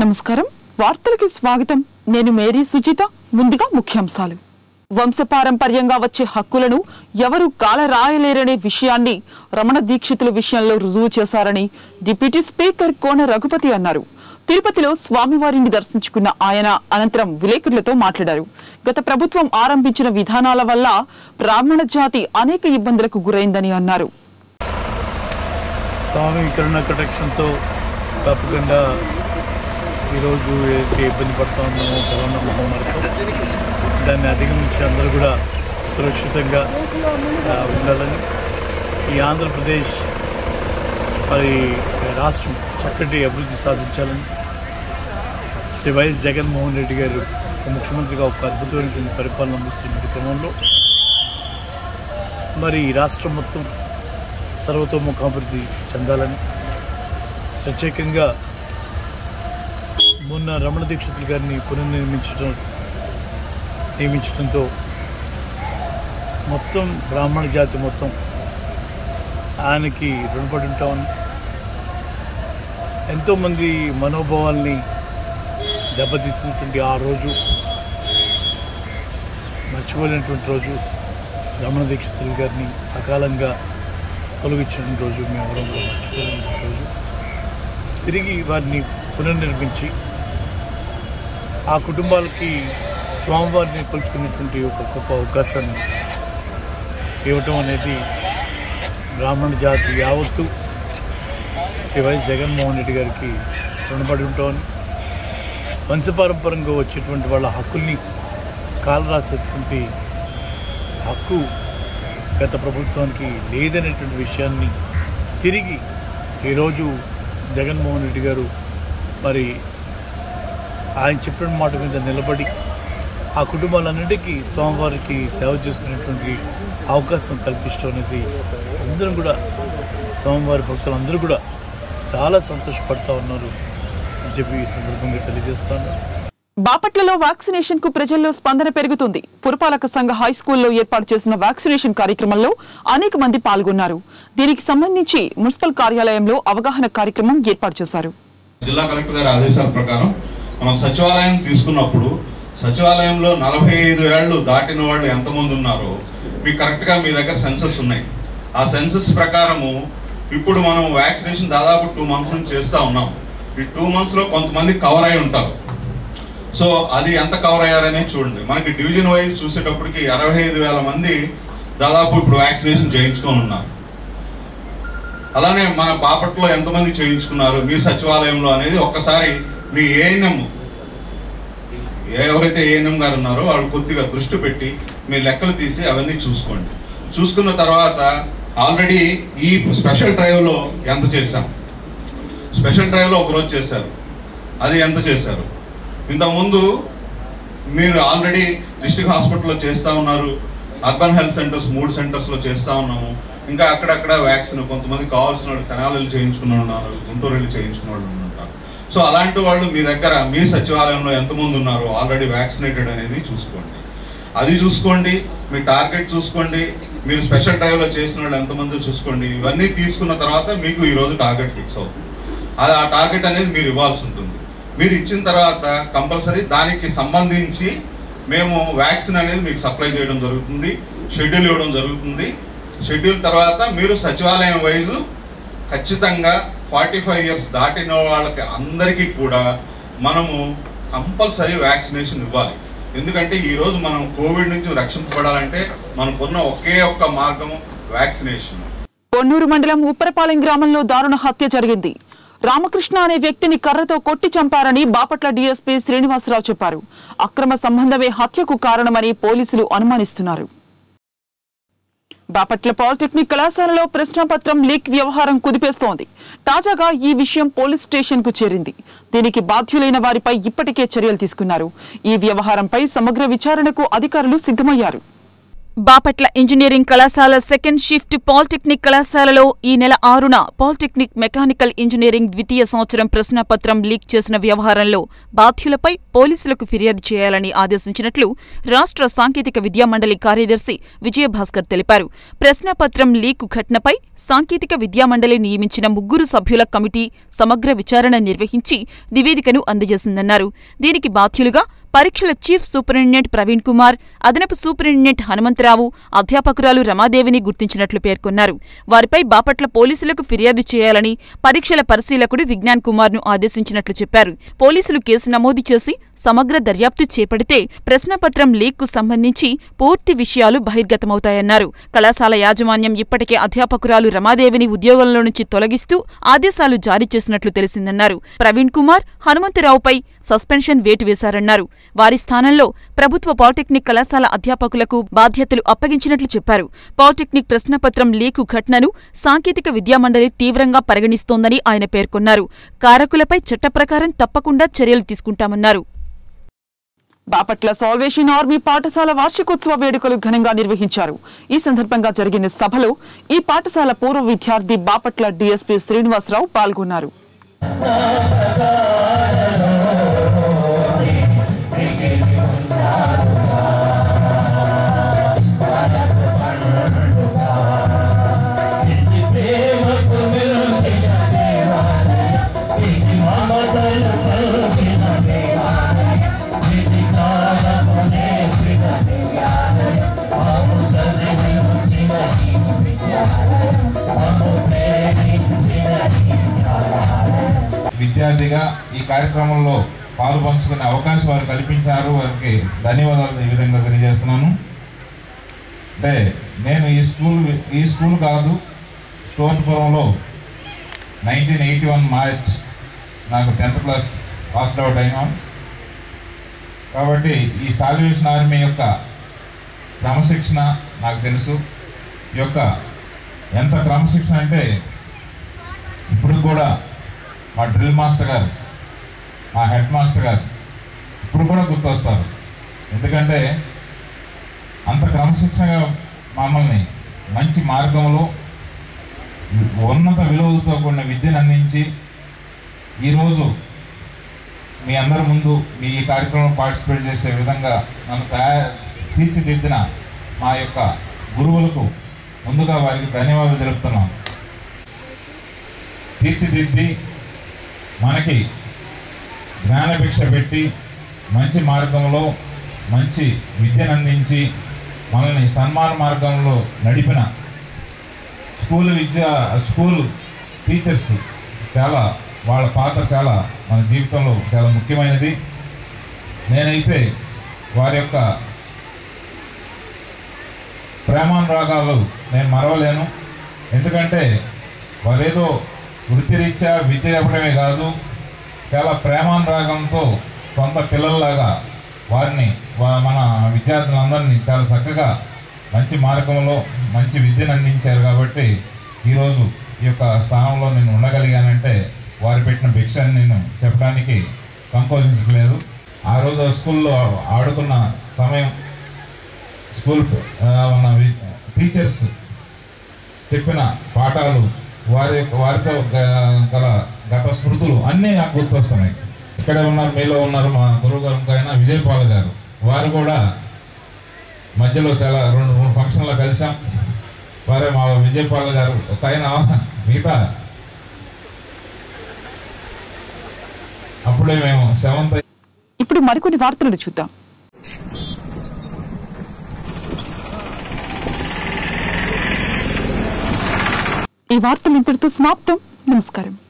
నమస్కారం వార్తలకి స్వాగతం నేను మేరీ సుచిత ముందుగా ముఖ్యాంశాలు వంశపారంపర్యంగా వచ్చే హక్కులను ఎవరు కాల రాయలేరనే విషయాన్ని రమణ దీక్షితుల విషయంలో రుజువు చేశారని డిప్యూటీ స్పీకర్ కోన రఘుపతి అన్నారు తిరుపతిలో స్వామివారిని దర్శించుకున్న ఆయన అనంతరం విలేకరులతో మాట్లాడారు గత ప్రభుత్వం ఆరంభించిన విధానాల వల్ల బ్రాహ్మణ జాతి అనేక ఇబ్బందులకు గురైందని అన్నారు స్వామి కరుణ కటాక్షంతో తప్పకుండా ఈరోజు ఏదైతే ఇబ్బంది పడుతూ ఉన్నామో కరోనా మహమ్మారితో దాన్ని అధిగమించి అందరూ కూడా సురక్షితంగా ఆ, ఉండాలని ఈ ఆంధ్రప్రదేశ్ మరి రాష్ట్రం చక్కటి అభివృద్ధి సాధించాలని శ్రీ వైఎస్ జగన్మోహన్ రెడ్డి గారు ఒక ముఖ్యమంత్రిగా ఒక అద్భుతమైనటువంటి పరిపాలన అందిస్తున్న క్రమంలో మరి ఈ రాష్ట్రం మొత్తం సర్వతోముఖాభివృద్ధి చెందాలని ప్రత్యేకంగా మొన్న రమణ దీక్షితులు గారిని పునర్నిర్మించడం నియమించడంతో మొత్తం బ్రాహ్మణ జాతి మొత్తం ఆయనకి రుణపడి ఉంటామని ఎంతోమంది మనోభావాల్ని దెబ్బతీసినటువంటి ఆ రోజు మర్చిపోలేనటువంటి రోజు రమణ దీక్షితులు గారిని అకాలంగా తొలగించిన రోజు మేము ఎవరం కూడా మర్చిపోలేని రోజు తిరిగి వారిని పునర్నిర్మించి ఆ కుటుంబాలకి స్వామివారిని కొలుచుకునేటువంటి ఒక గొప్ప అవకాశాన్ని ఇవ్వటం అనేది బ్రాహ్మణ జాతి యావత్తు శ్రీ వైఎస్ జగన్మోహన్ రెడ్డి గారికి రుణపడి ఉంటామని వంశపారంపరంగా వచ్చేటువంటి వాళ్ళ హక్కుల్ని కాలరాసేటువంటి హక్కు గత ప్రభుత్వానికి లేదనేటువంటి విషయాన్ని తిరిగి ఈరోజు జగన్మోహన్ రెడ్డి గారు మరి ఆయన చెప్పిన మాట మీద నిలబడి ఆ కుటుంబాలన్నిటికీ స్వామివారికి సేవ చేసుకునేటువంటి అవకాశం కల్పించడం అనేది అందరం కూడా స్వామివారి భక్తులు అందరూ కూడా చాలా సంతోషపడుతూ ఉన్నారు అని చెప్పి ఈ సందర్భంగా తెలియజేస్తాను బాపట్లలో వ్యాక్సినేషన్ కు ప్రజల్లో స్పందన పెరుగుతుంది పురపాలక సంఘ హై స్కూల్లో ఏర్పాటు చేసిన వ్యాక్సినేషన్ కార్యక్రమంలో అనేక మంది పాల్గొన్నారు దీనికి సంబంధించి మున్సిపల్ కార్యాలయంలో అవగాహన కార్యక్రమం ఏర్పాటు చేశారు జిల్లా కలెక్టర్ గారి ఆదేశాల ప్రకారం మనం సచివాలయం తీసుకున్నప్పుడు సచివాలయంలో నలభై ఐదు ఏళ్ళు దాటిన వాళ్ళు ఎంతమంది ఉన్నారో మీకు కరెక్ట్గా మీ దగ్గర సెన్సస్ ఉన్నాయి ఆ సెన్సస్ ప్రకారము ఇప్పుడు మనం వ్యాక్సినేషన్ దాదాపు టూ మంత్స్ నుంచి చేస్తూ ఉన్నాం ఈ టూ మంత్స్లో కొంతమంది కవర్ అయి ఉంటారు సో అది ఎంత కవర్ అయ్యారని చూడండి మనకి డివిజన్ వైజ్ చూసేటప్పటికి అరవై ఐదు వేల మంది దాదాపు ఇప్పుడు వ్యాక్సినేషన్ చేయించుకొని ఉన్నారు అలానే మన బాపట్లో ఎంతమంది చేయించుకున్నారు మీ సచివాలయంలో అనేది ఒక్కసారి మీ ఏఎన్ఎం ఎవరైతే ఏఎన్ఎం గారు ఉన్నారో వాళ్ళు కొద్దిగా దృష్టి పెట్టి మీ లెక్కలు తీసి అవన్నీ చూసుకోండి చూసుకున్న తర్వాత ఆల్రెడీ ఈ స్పెషల్ డ్రైవ్లో ఎంత చేశాం స్పెషల్ డ్రైవ్లో ఒక రోజు చేశారు అది ఎంత చేశారు ఇంతకుముందు మీరు ఆల్రెడీ డిస్ట్రిక్ట్ హాస్పిటల్లో చేస్తూ ఉన్నారు అర్బన్ హెల్త్ సెంటర్స్ మూడు సెంటర్స్లో చేస్తూ ఉన్నాము ఇంకా అక్కడక్కడ వ్యాక్సిన్ కొంతమంది కావాల్సిన వాళ్ళు తెనాలి వెళ్ళి చేయించుకున్న వాళ్ళు ఉన్నారు గుంటూరు వెళ్ళి చేయించుకున్న వాళ్ళు ఉంటారు సో అలాంటి వాళ్ళు మీ దగ్గర మీ సచివాలయంలో ఎంతమంది ఉన్నారు ఆల్రెడీ వ్యాక్సినేటెడ్ అనేది చూసుకోండి అది చూసుకోండి మీ టార్గెట్ చూసుకోండి మీరు స్పెషల్ డ్రైవ్లో చేసిన వాళ్ళు ఎంతమంది చూసుకోండి ఇవన్నీ తీసుకున్న తర్వాత మీకు ఈరోజు టార్గెట్ ఫిక్స్ అవుతుంది అది ఆ టార్గెట్ అనేది మీరు ఇవ్వాల్సి ఉంటుంది మీరు ఇచ్చిన తర్వాత కంపల్సరీ దానికి సంబంధించి మేము వ్యాక్సిన్ అనేది మీకు సప్లై చేయడం జరుగుతుంది షెడ్యూల్ ఇవ్వడం జరుగుతుంది షెడ్యూల్ తర్వాత మీరు సచివాలయం వైజు ఖచ్చితంగా ఫార్టీ ఫైవ్ ఇయర్స్ దాటిన వాళ్ళకి అందరికీ కూడా మనము కంపల్సరీ వ్యాక్సినేషన్ ఇవ్వాలి ఎందుకంటే ఈరోజు మనం కోవిడ్ నుంచి రక్షింపబడాలంటే మనకున్న ఒకే ఒక్క మార్గము వ్యాక్సినేషన్ పొన్నూరు మండలం ఉప్పరపాలెం గ్రామంలో దారుణ హత్య జరిగింది రామకృష్ణ అనే వ్యక్తిని కర్రతో కొట్టి చంపారని బాపట్ల డీఎస్పీ శ్రీనివాసరావు చెప్పారు అక్రమ సంబంధమే హత్యకు కారణమని పోలీసులు అనుమానిస్తున్నారు బాపట్ల పాలిటెక్నిక్ కళాశాలలో ప్రశ్నపత్రం లీక్ వ్యవహారం కుదిపేస్తోంది తాజాగా ఈ విషయం పోలీస్ స్టేషన్ కు చేరింది దీనికి బాధ్యులైన వారిపై ఇప్పటికే చర్యలు తీసుకున్నారు ఈ వ్యవహారంపై సమగ్ర విచారణకు అధికారులు సిద్ధమయ్యారు బాపట్ల ఇంజనీరింగ్ కళాశాల సెకండ్ షిఫ్ట్ పాలిటెక్నిక్ కళాశాలలో ఈ నెల ఆరున పాలిటెక్నిక్ మెకానికల్ ఇంజనీరింగ్ ద్వితీయ సంవత్సరం ప్రశ్నపత్రం లీక్ చేసిన వ్యవహారంలో బాధ్యులపై పోలీసులకు ఫిర్యాదు చేయాలని ఆదేశించినట్లు రాష్ట్ర సాంకేతిక విద్యా మండలి కార్యదర్శి విజయభాస్కర్ తెలిపారు ప్రశ్నపత్రం లీకు ఘటనపై సాంకేతిక విద్యా మండలి నియమించిన ముగ్గురు సభ్యుల కమిటీ సమగ్ర విచారణ నిర్వహించి నివేదికను అందజేసిందన్నారు దీనికి బాధ్యులుగా పరీక్షల చీఫ్ సూపరింటెండెంట్ ప్రవీణ్ కుమార్ అదనపు సూపరింటెండెంట్ హనుమంతరావు అధ్యాపకురాలు రమాదేవిని గుర్తించినట్లు పేర్కొన్నారు వారిపై బాపట్ల పోలీసులకు ఫిర్యాదు చేయాలని పరీక్షల పరిశీలకుడు విజ్ఞాన్ కుమార్ను ఆదేశించినట్లు చెప్పారు పోలీసులు కేసు నమోదు చేసి సమగ్ర దర్యాప్తు చేపడితే ప్రశ్నపత్రం లీక్కు సంబంధించి పూర్తి విషయాలు బహిర్గతమవుతాయన్నారు కళాశాల యాజమాన్యం ఇప్పటికే అధ్యాపకురాలు రమాదేవిని ఉద్యోగంలో నుంచి తొలగిస్తూ ఆదేశాలు జారీ చేసినట్లు తెలిసిందన్నారు ప్రవీణ్ కుమార్ హనుమంతరావుపై సస్పెన్షన్ వేటు వేశారన్నారు వారి స్థానంలో ప్రభుత్వ పాలిటెక్నిక్ కళాశాల అధ్యాపకులకు బాధ్యతలు అప్పగించినట్లు చెప్పారు పాలిటెక్నిక్ ప్రశ్నపత్రం లీకు ఘటనను సాంకేతిక విద్యామండలి తీవ్రంగా పరిగణిస్తోందని ఆయన పేర్కొన్నారు కారకులపై చట్టప్రకారం తప్పకుండా చర్యలు తీసుకుంటామన్నారు బాపట్ల సాల్వేషన్ ఆర్మీ పాఠశాల వార్షికోత్సవ వేడుకలు ఘనంగా నిర్వహించారు ఈ సందర్భంగా జరిగిన సభలో ఈ పాఠశాల పూర్వ విద్యార్థి బాపట్ల డీఎస్పీ శ్రీనివాసరావు పాల్గొన్నారు విద్యార్థిగా ఈ కార్యక్రమంలో పాలు పంచుకునే అవకాశం వారు కల్పించారు వారికి ధన్యవాదాలు ఈ విధంగా తెలియజేస్తున్నాను అంటే నేను ఈ స్కూల్ ఈ స్కూల్ కాదు స్టోన్పురంలో నైన్టీన్ ఎయిటీ వన్ మార్చ్ నాకు టెన్త్ క్లాస్ పాస్ అవుట్ అయినాం కాబట్టి ఈ సాల్వేషన్ ఆర్మీ యొక్క క్రమశిక్షణ నాకు తెలుసు ఈ యొక్క ఎంత క్రమశిక్షణ అంటే ఇప్పుడు కూడా మా డ్రిల్ మాస్టర్ గారు మా హెడ్ మాస్టర్ గారు ఇప్పుడు కూడా గుర్తొస్తారు ఎందుకంటే అంత క్రమశిక్షణగా మమ్మల్ని మంచి మార్గంలో ఉన్నత విలువలతో కూడిన విద్యను అందించి ఈరోజు మీ అందరి ముందు మీ ఈ కార్యక్రమం పార్టిసిపేట్ చేసే విధంగా నన్ను తయారు తీర్చిదిద్దిన మా యొక్క గురువులకు ముందుగా వారికి ధన్యవాదాలు తెలుపుతున్నాను తీర్చిదిద్ది మనకి జ్ఞానభిక్ష పెట్టి మంచి మార్గంలో మంచి విద్యను అందించి మనల్ని సన్మాన మార్గంలో నడిపిన స్కూల్ విద్య స్కూల్ టీచర్స్ చాలా వాళ్ళ పాత్ర చాలా మన జీవితంలో చాలా ముఖ్యమైనది నేనైతే వారి యొక్క ప్రేమానురాగాలు నేను మరవలేను ఎందుకంటే వారేదో వృత్తిరీత్యా విద్య చెప్పడమే కాదు చాలా ప్రేమానురాగంతో సొంత పిల్లల్లాగా వారిని వా- మన విద్యార్థులందరినీ చాలా చక్కగా మంచి మార్గంలో మంచి విద్యను అందించారు కాబట్టి ఈరోజు ఈ యొక్క స్థానంలో నేను ఉండగలిగానంటే వారు పెట్టిన భిక్షని నేను చెప్పడానికి సంకోచించలేదు ఆ రోజు స్కూల్లో ఆడుకున్న సమయం స్కూల్ ఆ, మన వి- టీచర్స్ చెప్పిన పాఠాలు వారి యొక్క- వారితో గ- గల గత స్మృతులు అన్నీ నాకు గుర్తొస్తున్నాయి ఇక్కడే ఉన్నారు మీలో ఉన్నారు మా గురువు గారు ఇంకా ఆయన విజయపాల్ గారు వారు కూడా మధ్యలో చాలా రెండు మూడు ఫంక్షన్లో కలిసాం వారే మా విజయపాల్ గారు ఒక ఆయన మిగతా అప్పుడే మేము సెవెంత్ ఇప్పుడు మరికొన్ని వార్తలను చూద్దాం ఈ వార్తలు ఇంతటితో సమాప్తం నమస్కారం